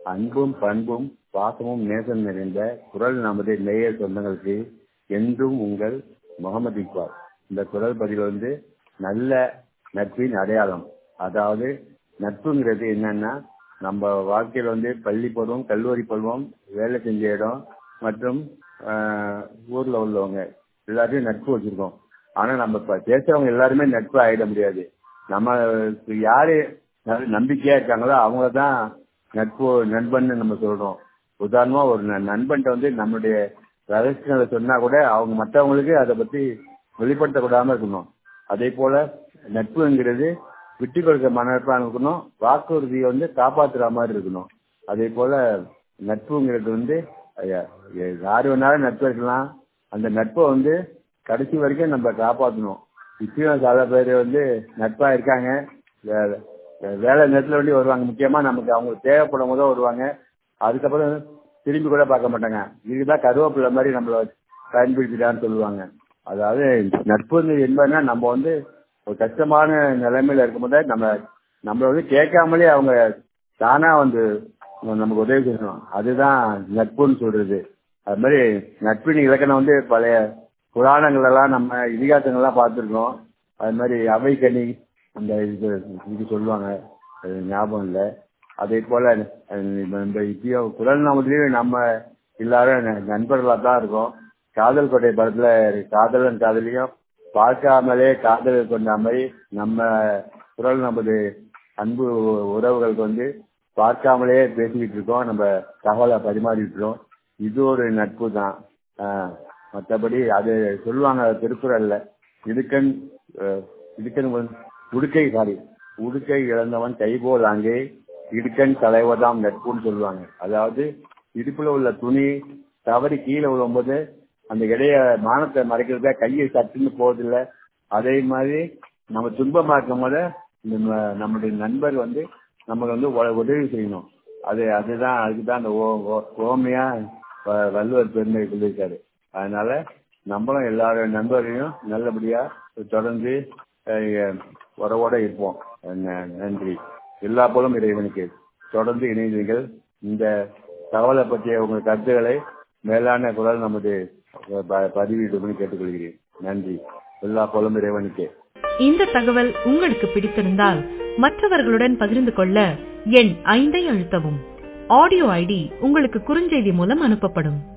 அன்பும் பண்பும் பாசமும் நேசம் நிறைந்த குரல் நமது நேய சொந்தங்களுக்கு என்றும் உங்கள் முகமது இக்பால் இந்த குரல் பதிவு வந்து நல்ல நட்பின் அடையாளம் அதாவது நட்புங்கிறது என்னன்னா நம்ம வாழ்க்கையில் வந்து பள்ளி பருவம் கல்லூரி பருவம் வேலை செஞ்ச இடம் மற்றும் ஊர்ல உள்ளவங்க எல்லாத்தையும் நட்பு வச்சிருக்கோம் ஆனா நம்ம இப்ப பேசுறவங்க எல்லாருமே நட்பு ஆயிட முடியாது நம்ம யாரு நம்பிக்கையா இருக்காங்களோ அவங்கள தான் நட்பு நண்பன் நம்ம சொல்றோம் உதாரணமா ஒரு நண்பன்ட்ட வந்து நம்மளுடைய ரகசியங்களை சொன்னா கூட அவங்க மற்றவங்களுக்கு அதை பத்தி வெளிப்படுத்தக்கூடாம இருக்கணும் அதே போல நட்புங்கிறது விட்டு கொடுக்க மனப்பான் இருக்கணும் வாக்குறுதியை வந்து காப்பாத்துற மாதிரி இருக்கணும் அதே போல நட்புங்கிறது வந்து யாரு வேணாலும் நட்பு இருக்கலாம் அந்த நட்பை வந்து கடைசி வரைக்கும் நம்ம காப்பாற்றணும் இப்பயும் சில பேர் வந்து நட்பா இருக்காங்க வேலை நேரத்தில் வேண்டி வருவாங்க முக்கியமா நமக்கு அவங்களுக்கு தேவைப்படும் போது வருவாங்க அதுக்கப்புறம் திரும்பி கூட பார்க்க மாட்டாங்க இதுதான் கருவேப்பிலை மாதிரி நம்மள பயன்படுத்திட்டான்னு சொல்லுவாங்க அதாவது நட்பு என்பதுன்னா நம்ம வந்து ஒரு கஷ்டமான நிலைமையில இருக்கும்போது நம்ம நம்மள வந்து கேட்காமலே அவங்க தானா வந்து நமக்கு உதவி செய்யணும் அதுதான் நட்புன்னு சொல்றது அது மாதிரி நட்பின் இலக்கணம் வந்து பழைய புராணங்கள் எல்லாம் நம்ம இதிகாசங்கள்லாம் பார்த்துருக்கோம் அது மாதிரி அவைக்கணி அந்த இது இது சொல்லுவாங்க ஞாபகம் இல்லை அதே போல இந்த இப்பயோ குரல் நாமத்திலையும் நம்ம எல்லாரும் நண்பர்களாக தான் இருக்கோம் காதல் கோட்டை படத்துல காதலன் காதலியும் பார்க்காமலே காதல் கொண்ட மாதிரி நம்ம குரல் நமது அன்பு உறவுகளுக்கு வந்து பார்க்காமலே பேசிக்கிட்டு இருக்கோம் நம்ம தகவலை பரிமாறிட்டு இருக்கோம் இது ஒரு நட்பு தான் மற்றபடி அது சொல்லுவாங்க திருக்குறள்ல இடுக்கன் இடுக்கன் உடுக்கை சாரி உடுக்கை இழந்தவன் கைபோல் அங்கே இடுக்கன் தலைவதாம் நட்புன்னு சொல்லுவாங்க அதாவது இடுப்புல உள்ள துணி தவறி கீழே விழும்போது அந்த இடைய மானத்தை மறைக்கிறத கையை சட்டுன்னு போவதில்லை அதே மாதிரி நம்ம துன்பமா இருக்கும் போது நம்மளுடைய நண்பர் வந்து நமக்கு வந்து உதவி செய்யணும் அது அதுதான் அதுக்குதான் அந்த ஓமையா வள்ளுவர் பெருமை சொல்லியிருக்காரு அதனால நம்மளும் எல்லாரும் நண்பரையும் நல்லபடியா தொடர்ந்து உறவோட இருப்போம் நன்றி எல்லா போலும் இறைவனுக்கு தொடர்ந்து இணைந்தீர்கள் இந்த தகவலை பற்றிய உங்கள் கருத்துக்களை மேலான குரல் நமது பதிவிடும்னு கேட்டுக்கொள்கிறேன் நன்றி எல்லா போலும் இறைவனுக்கே இந்த தகவல் உங்களுக்கு பிடித்திருந்தால் மற்றவர்களுடன் பகிர்ந்து கொள்ள எண் ஐந்தை அழுத்தவும் ஆடியோ ஐடி உங்களுக்கு குறுஞ்செய்தி மூலம் அனுப்பப்படும்